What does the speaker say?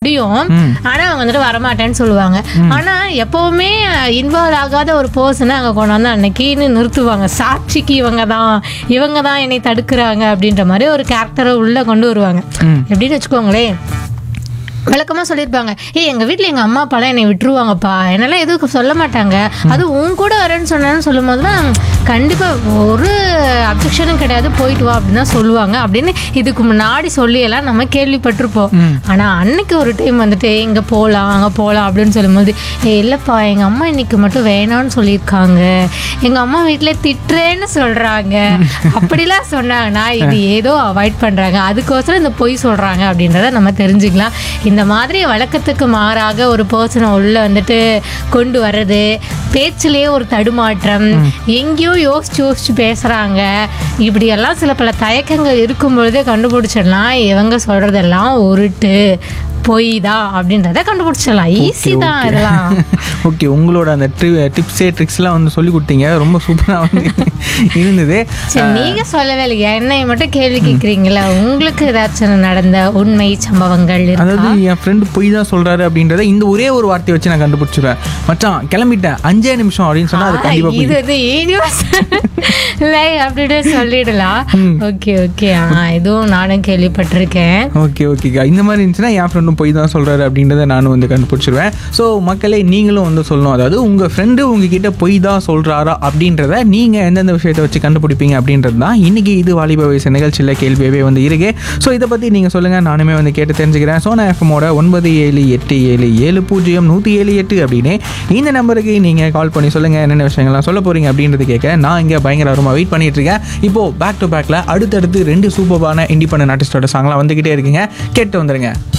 முடியும் ஆனா அவங்க வந்துட்டு வரமாட்டேன்னு சொல்லுவாங்க ஆனா எப்பவுமே இன்வால்வ் ஆகாத ஒரு பர்சனை அங்க கொண்டாந்து அன்னைக்குன்னு நிறுத்துவாங்க சாட்சிக்கு இவங்க தான் இவங்க தான் என்னை தடுக்கிறாங்க அப்படின்ற மாதிரி ஒரு கேரக்டரை உள்ள கொண்டு வருவாங்க எப்படின்னு வச்சுக்கோங்களேன் விளக்கமா சொல்லியிருப்பாங்க ஏய் எங்க வீட்ல எங்க அம்மா அப்பாலாம் என்னை விட்டுருவாங்கப்பா என்னெல்லாம் எதுவும் சொல்ல மாட்டாங்க அது உன் கூட வரேன்னு சொன்னேன்னு சொல்லும் போதுலாம் கண்டிப்பா ஒரு அப்ஜெக்ஷனும் கிடையாது போயிட்டு வா அப்படின்னு தான் சொல்லுவாங்க அப்படின்னு இதுக்கு முன்னாடி சொல்லியெல்லாம் நம்ம கேள்விப்பட்டிருப்போம் ஆனா அன்னைக்கு ஒரு டைம் வந்துட்டு இங்க போலாம் அங்க போலாம் அப்படின்னு சொல்லும்போது ஏ இல்லப்பா எங்க அம்மா இன்னைக்கு மட்டும் வேணாம்னு சொல்லியிருக்காங்க எங்க அம்மா வீட்ல திட்டுறேன்னு சொல்றாங்க அப்படிலாம் சொன்னாங்கன்னா இது ஏதோ அவாய்ட் பண்றாங்க அதுக்கோசரம் இந்த பொய் சொல்றாங்க அப்படின்றத நம்ம தெரிஞ்சுக்கலாம் இந்த மாதிரி வழக்கத்துக்கு மாறாக ஒரு பர்சனை உள்ள வந்துட்டு கொண்டு வர்றது பேச்சிலேயே ஒரு தடுமாற்றம் எங்கேயோ யோசிச்சு யோசிச்சு பேசுறாங்க இப்படியெல்லாம் சில பல தயக்கங்கள் இருக்கும் பொழுதே கண்டுபிடிச்சிடலாம் இவங்க சொல்றதெல்லாம் உருட்டு பொய் தான் அப்படின்றத கண்டுபிடிச்சிடலாம் ஈஸி தான் இதெல்லாம் ஓகே உங்களோட அந்த டிப்ஸே ட்ரிக்ஸ்லாம் வந்து சொல்லி கொடுத்தீங்க ரொம்ப சூப்பராக வந்து இருந்தது சரி நீங்க சொல்லவே இல்லையா என்னை மட்டும் கேள்வி கேட்குறீங்களா உங்களுக்கு ஏதாச்சும் நடந்த உண்மை சம்பவங்கள் இருக்கா? அதாவது என் ஃப்ரெண்டு பொய் தான் சொல்றாரு அப்படின்றத இந்த ஒரே ஒரு வார்த்தையை வச்சு நான் கண்டுபிடிச்சிருவேன் மச்சான் கிளம்பிட்டேன் அஞ்சே நிமிஷம் அப்படின்னு சொன்னா அது கண்டிப்பா இது வந்து யூனிவர்ஸ் இல்லை அப்படின்னு சொல்லிடலாம் ஓகே ஓகே ஆ இதுவும் நானும் கேள்விப்பட்டிருக்கேன் ஓகே ஓகேக்கா இந்த மாதிரி இருந்துச்சுன்னா என் ஃப்ரெண்டும் பொய் தான் சொல்றாரு அப்படின்றத நானும் வந்து கண்டுபிடிச்சிருவேன் ஸோ மக்களே நீங்களும் வந்து சொல்லணும் அதாவது உங்க ஃப்ரெண்டு உங்ககிட்ட பொய் தான் சொல்றாரா அப்படின்றத நீங்க எந்தெந்த விஷயத்தை வச்சு கண்டுபிடிப்பீங்க அப்படின்றது தான் இன்னைக்கு இது வாலிப வயசு நிகழ்ச்சியில் கேள்வியவே வந்து இருக்கு ஸோ இதை பத்தி நீங்க சொல்லுங்க நானுமே வந்து கேட்டு தெரிஞ்சுக்கிறேன் சோனா எஃப்எம்மோட ஒன்பது ஏழு எட்டு ஏழு ஏழு பூஜ்ஜியம் நூற்றி ஏழு எட்டு அப்படின்னு இந்த நம்பருக்கு நீங்க கால் பண்ணி சொல்லுங்க என்னென்ன விஷயங்கள்லாம் சொல்ல போறீங்க அப்படின்றது கேட்க நான் இங்கே பயங்கரமாக வெயிட் பண்ணிட்டு இருக்கேன் இப்போ பேக் டு பேக்ல அடுத்தடுத்து ரெண்டு சூப்பரான இண்டிபெண்டன்ட் ஆர்டிஸ்டோட சாங்லாம் வந்துகிட்டே இருக்குங்க கேட்டு வந்துருங்க